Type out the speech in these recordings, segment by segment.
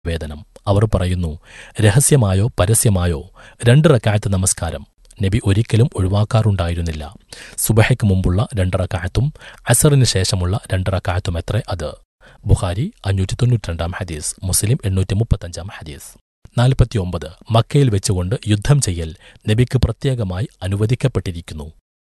വേദനം അവർ പറയുന്നു രഹസ്യമായോ പരസ്യമായോ രണ്ട് റക്കായത്ത് നമസ്കാരം നബി ഒരിക്കലും ഒഴിവാക്കാറുണ്ടായിരുന്നില്ല സുബഹയ്ക്ക് മുമ്പുള്ള രണ്ട് റക്കായത്തും അസറിന് ശേഷമുള്ള രണ്ട് റക്കായത്തും എത്ര അത് ബുഖാരി അഞ്ഞൂറ്റി തൊണ്ണൂറ്റിരണ്ടാം ഹദീസ് മുസ്ലിം എണ്ണൂറ്റി മുപ്പത്തഞ്ചാം ഹദീസ് നാൽപ്പത്തിയൊമ്പത് മക്കയിൽ വെച്ചുകൊണ്ട് യുദ്ധം ചെയ്യൽ നബിക്ക് പ്രത്യേകമായി അനുവദിക്കപ്പെട്ടിരിക്കുന്നു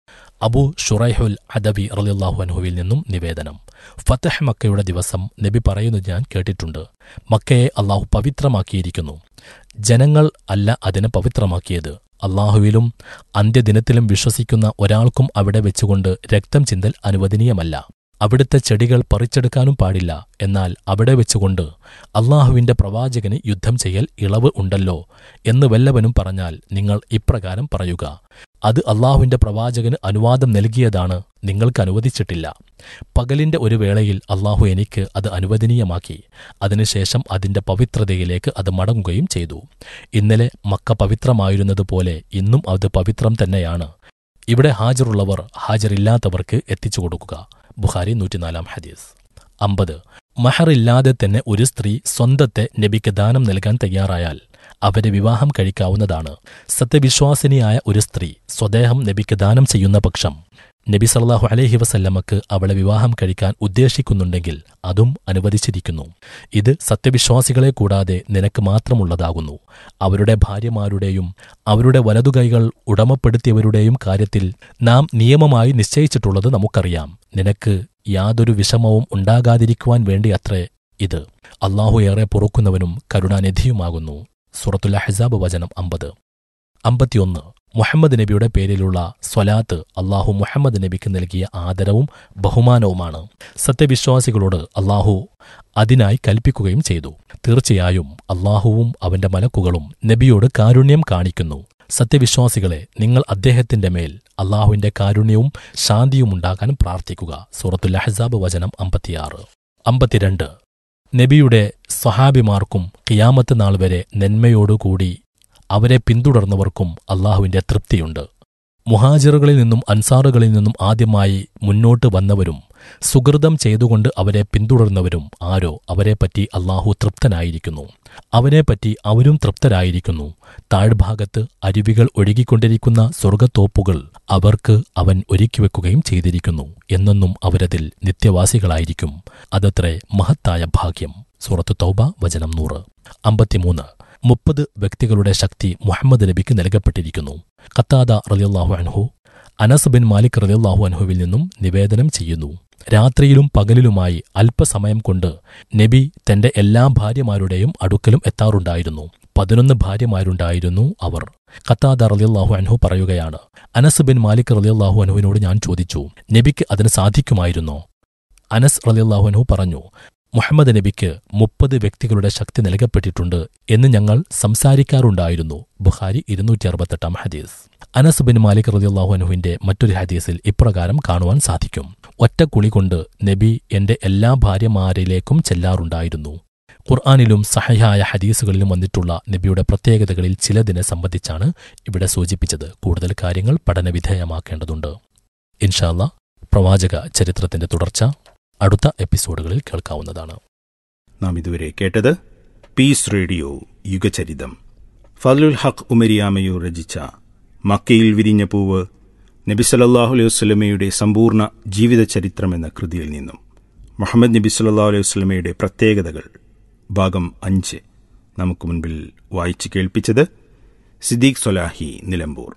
അബു ഷുറൈഹുൽ അദബി റളിയല്ലാഹു അൻഹുവിൽ നിന്നും നിവേദനം ഫത്തഹ് മക്കയുടെ ദിവസം നബി പറയുന്നത് ഞാൻ കേട്ടിട്ടുണ്ട് മക്കയെ അള്ളാഹു പവിത്രമാക്കിയിരിക്കുന്നു ജനങ്ങൾ അല്ല അതിനെ പവിത്രമാക്കിയത് അള്ളാഹുവിലും അന്ത്യദിനത്തിലും വിശ്വസിക്കുന്ന ഒരാൾക്കും അവിടെ വെച്ചുകൊണ്ട് രക്തം ചിന്തൽ അനുവദനീയമല്ല അവിടുത്തെ ചെടികൾ പറിച്ചെടുക്കാനും പാടില്ല എന്നാൽ അവിടെ വെച്ചുകൊണ്ട് അള്ളാഹുവിന്റെ പ്രവാചകന് യുദ്ധം ചെയ്യൽ ഇളവ് ഉണ്ടല്ലോ എന്ന് വല്ലവനും പറഞ്ഞാൽ നിങ്ങൾ ഇപ്രകാരം പറയുക അത് അള്ളാഹുവിന്റെ പ്രവാചകന് അനുവാദം നൽകിയതാണ് നിങ്ങൾക്ക് അനുവദിച്ചിട്ടില്ല പകലിന്റെ ഒരു വേളയിൽ അള്ളാഹു എനിക്ക് അത് അനുവദനീയമാക്കി അതിനുശേഷം അതിന്റെ പവിത്രതയിലേക്ക് അത് മടങ്ങുകയും ചെയ്തു ഇന്നലെ മക്ക പവിത്രമായിരുന്നതുപോലെ ഇന്നും അത് പവിത്രം തന്നെയാണ് ഇവിടെ ഹാജറുള്ളവർ ഹാജറില്ലാത്തവർക്ക് എത്തിച്ചു കൊടുക്കുക ബുഖാരി നൂറ്റിനാലാം ഹദീസ് അമ്പത് മഹറില്ലാതെ തന്നെ ഒരു സ്ത്രീ സ്വന്തത്തെ നബിക്ക് ദാനം നൽകാൻ തയ്യാറായാൽ അവരെ വിവാഹം കഴിക്കാവുന്നതാണ് സത്യവിശ്വാസിനിയായ ഒരു സ്ത്രീ സ്വദേഹം നബിക്ക് ദാനം ചെയ്യുന്ന പക്ഷം നബി സല്ലാഹു അലൈഹി വസല്ലമക്ക് അവളെ വിവാഹം കഴിക്കാൻ ഉദ്ദേശിക്കുന്നുണ്ടെങ്കിൽ അതും അനുവദിച്ചിരിക്കുന്നു ഇത് സത്യവിശ്വാസികളെ കൂടാതെ നിനക്ക് മാത്രമുള്ളതാകുന്നു അവരുടെ ഭാര്യമാരുടെയും അവരുടെ വലതുകൈകൾ ഉടമപ്പെടുത്തിയവരുടെയും കാര്യത്തിൽ നാം നിയമമായി നിശ്ചയിച്ചിട്ടുള്ളത് നമുക്കറിയാം നിനക്ക് യാതൊരു വിഷമവും ഉണ്ടാകാതിരിക്കുവാൻ വേണ്ടി അത്രേ ഇത് അള്ളാഹു ഏറെ പൊറുക്കുന്നവനും കരുണാനിധിയുമാകുന്നു സുറത്തുൽ ഹസാബ് വചനം അമ്പത് അമ്പത്തിയൊന്ന് മുഹമ്മദ് നബിയുടെ പേരിലുള്ള സ്വലാത്ത് അള്ളാഹു മുഹമ്മദ് നബിക്ക് നൽകിയ ആദരവും ബഹുമാനവുമാണ് സത്യവിശ്വാസികളോട് അള്ളാഹു അതിനായി കൽപ്പിക്കുകയും ചെയ്തു തീർച്ചയായും അള്ളാഹുവും അവന്റെ മലക്കുകളും നബിയോട് കാരുണ്യം കാണിക്കുന്നു സത്യവിശ്വാസികളെ നിങ്ങൾ അദ്ദേഹത്തിന്റെ മേൽ അള്ളാഹുവിന്റെ കാരുണ്യവും ശാന്തിയും ഉണ്ടാകാൻ പ്രാർത്ഥിക്കുക സൂറത്തുൽ അഹ്സാബ് വചനം അമ്പത്തിയാറ് അമ്പത്തിരണ്ട് നബിയുടെ സ്വഹാബിമാർക്കും കിയാമത്ത് നാൾ വരെ നന്മയോടുകൂടി അവരെ പിന്തുടർന്നവർക്കും അള്ളാഹുവിന്റെ തൃപ്തിയുണ്ട് മുഹാജിറുകളിൽ നിന്നും അൻസാറുകളിൽ നിന്നും ആദ്യമായി മുന്നോട്ട് വന്നവരും സുഹൃതം ചെയ്തുകൊണ്ട് അവരെ പിന്തുടർന്നവരും ആരോ അവരെപ്പറ്റി അള്ളാഹു തൃപ്തനായിരിക്കുന്നു അവനെപ്പറ്റി അവരും തൃപ്തരായിരിക്കുന്നു താഴ്ഭാഗത്ത് അരുവികൾ ഒഴുകിക്കൊണ്ടിരിക്കുന്ന സ്വർഗത്തോപ്പുകൾ അവർക്ക് അവൻ ഒരുക്കിവെക്കുകയും ചെയ്തിരിക്കുന്നു എന്നെന്നും അവരതിൽ നിത്യവാസികളായിരിക്കും അതത്രേ മഹത്തായ ഭാഗ്യം സൂറത്ത് തൗബ വചനം നൂറ് അമ്പത്തിമൂന്ന് മുപ്പത് വ്യക്തികളുടെ ശക്തി മുഹമ്മദ് നബിക്ക് നൽകപ്പെട്ടിരിക്കുന്നു ഖത്താദ റലിയല്ലാഹു അൻഹു അനസ് ബിൻ മാലിക് റലിയല്ലാഹു അൻഹുവിൽ നിന്നും നിവേദനം ചെയ്യുന്നു രാത്രിയിലും പകലിലുമായി അല്പസമയം കൊണ്ട് നബി തന്റെ എല്ലാ ഭാര്യമാരുടെയും അടുക്കലും എത്താറുണ്ടായിരുന്നു പതിനൊന്ന് ഭാര്യമാരുണ്ടായിരുന്നു അവർ ഖത്താദ റലിയല്ലാഹു അൻഹു പറയുകയാണ് അനസ് ബിൻ മാലിക് റലിയല്ലാഹു അൻഹുവിനോട് ഞാൻ ചോദിച്ചു നബിക്ക് അതിന് സാധിക്കുമായിരുന്നോ അനസ് റലിയല്ലാഹു അൻഹു പറഞ്ഞു മുഹമ്മദ് നബിക്ക് മുപ്പത് വ്യക്തികളുടെ ശക്തി നൽകപ്പെട്ടിട്ടുണ്ട് എന്ന് ഞങ്ങൾ സംസാരിക്കാറുണ്ടായിരുന്നു ബുഖാരി ഇരുന്നൂറ്റി അറുപത്തെട്ടാം ഹദീസ് അനസ് ബിൻ മാലിക് റദിയുള്ളാഹു അനുവിന്റെ മറ്റൊരു ഹദീസിൽ ഇപ്രകാരം കാണുവാൻ സാധിക്കും ഒറ്റ കുളി കൊണ്ട് നബി എന്റെ എല്ലാ ഭാര്യമാരിലേക്കും ചെല്ലാറുണ്ടായിരുന്നു ഖുർആാനിലും സഹയായ ഹദീസുകളിലും വന്നിട്ടുള്ള നബിയുടെ പ്രത്യേകതകളിൽ ചിലതിനെ സംബന്ധിച്ചാണ് ഇവിടെ സൂചിപ്പിച്ചത് കൂടുതൽ കാര്യങ്ങൾ പഠനവിധേയമാക്കേണ്ടതുണ്ട് ഇൻഷാല്ല പ്രവാചക ചരിത്രത്തിന്റെ തുടർച്ച അടുത്ത എപ്പിസോഡുകളിൽ കേൾക്കാവുന്നതാണ് നാം ഇതുവരെ കേട്ടത് പീസ് റേഡിയോ യുഗചരിതം ഫലുൽ ഹഖ് ഉമരിയാമയൂർ രചിച്ച മക്കയിൽ വിരിഞ്ഞ പൂവ് നബി സല്ലാഹു അലൈഹി വസ്ലമയുടെ സമ്പൂർണ്ണ ജീവിത ചരിത്രം എന്ന കൃതിയിൽ നിന്നും മുഹമ്മദ് നബി സല്ലാ അലൈഹി വസ്ലമയുടെ പ്രത്യേകതകൾ ഭാഗം അഞ്ച് നമുക്ക് മുൻപിൽ വായിച്ചു കേൾപ്പിച്ചത് Siddique Swalahi Nilambur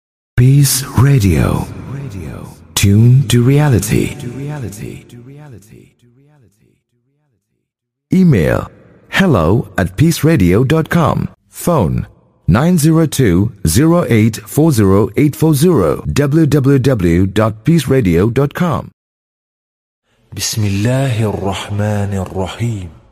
Peace Radio. Radio. Tune to reality. To reality. To reality. To reality. Email hello at peaceradio.com. Phone 902-0840840 www.peaceradio.com. بسم الله الرحمن الرحيم